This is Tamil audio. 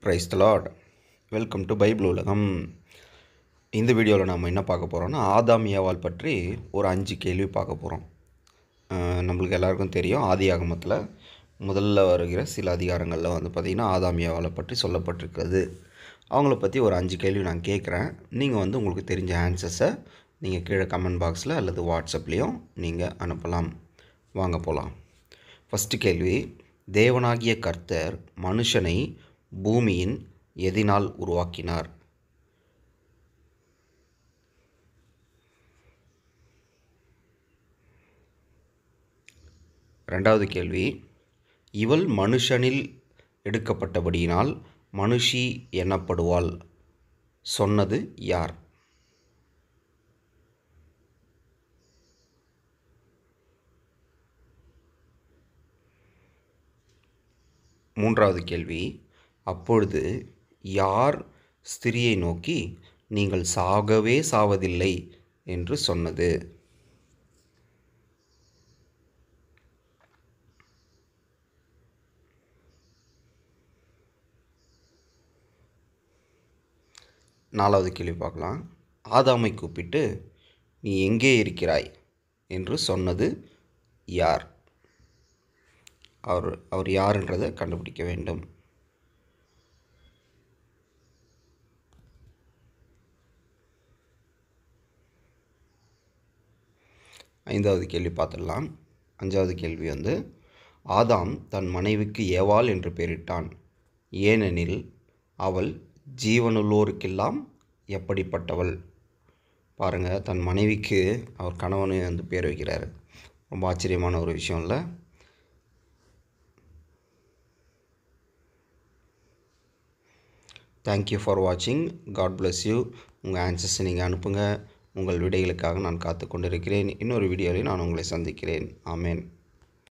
price the Lord welcome to Bible உலகம் இந்த வீடியோவில் நம்ம என்ன பார்க்க போகிறோம்னா ஆதாம் ஏவாள் பற்றி ஒரு அஞ்சு கேள்வி பார்க்க போகிறோம் நம்மளுக்கு எல்லாருக்கும் தெரியும் ஆதி ஆகமத்தில் முதல்ல வருகிற சில அதிகாரங்களில் வந்து பார்த்திங்கன்னா ஆதாம் ஏவாளை பற்றி சொல்லப்பட்டிருக்குது அவங்கள பற்றி ஒரு அஞ்சு கேள்வி நான் கேட்குறேன் நீங்கள் வந்து உங்களுக்கு தெரிஞ்ச ஆன்சர்ஸை நீங்கள் கீழே கமெண்ட் பாக்ஸில் அல்லது வாட்ஸ்அப்லேயும் நீங்கள் அனுப்பலாம் வாங்க போகலாம் ஃபஸ்ட்டு கேள்வி தேவனாகிய கர்த்தர் மனுஷனை பூமியின் எதினால் உருவாக்கினார் ரெண்டாவது கேள்வி இவள் மனுஷனில் எடுக்கப்பட்டபடியினால் மனுஷி எனப்படுவாள் சொன்னது யார் மூன்றாவது கேள்வி அப்பொழுது யார் ஸ்திரியை நோக்கி நீங்கள் சாகவே சாவதில்லை என்று சொன்னது நாலாவது கேள்வி பார்க்கலாம் ஆதாமை கூப்பிட்டு நீ எங்கே இருக்கிறாய் என்று சொன்னது யார் அவர் அவர் யாருன்றதை கண்டுபிடிக்க வேண்டும் ஐந்தாவது கேள்வி பார்த்துடலாம் அஞ்சாவது கேள்வி வந்து ஆதாம் தன் மனைவிக்கு ஏவாள் என்று பெயரிட்டான் ஏனெனில் அவள் ஜீவனுள்ளோருக்கெல்லாம் எப்படிப்பட்டவள் பாருங்கள் தன் மனைவிக்கு அவர் கணவனு வந்து பேர் வைக்கிறாரு ரொம்ப ஆச்சரியமான ஒரு விஷயம் இல்லை தேங்க்யூ ஃபார் வாட்சிங் காட் bless யூ உங்கள் ஆன்சர்ஸை நீங்கள் அனுப்புங்க உங்கள் விடைகளுக்காக நான் காத்து கொண்டிருக்கிறேன் இன்னொரு வீடியோவில் நான் உங்களை சந்திக்கிறேன் ஆமேன்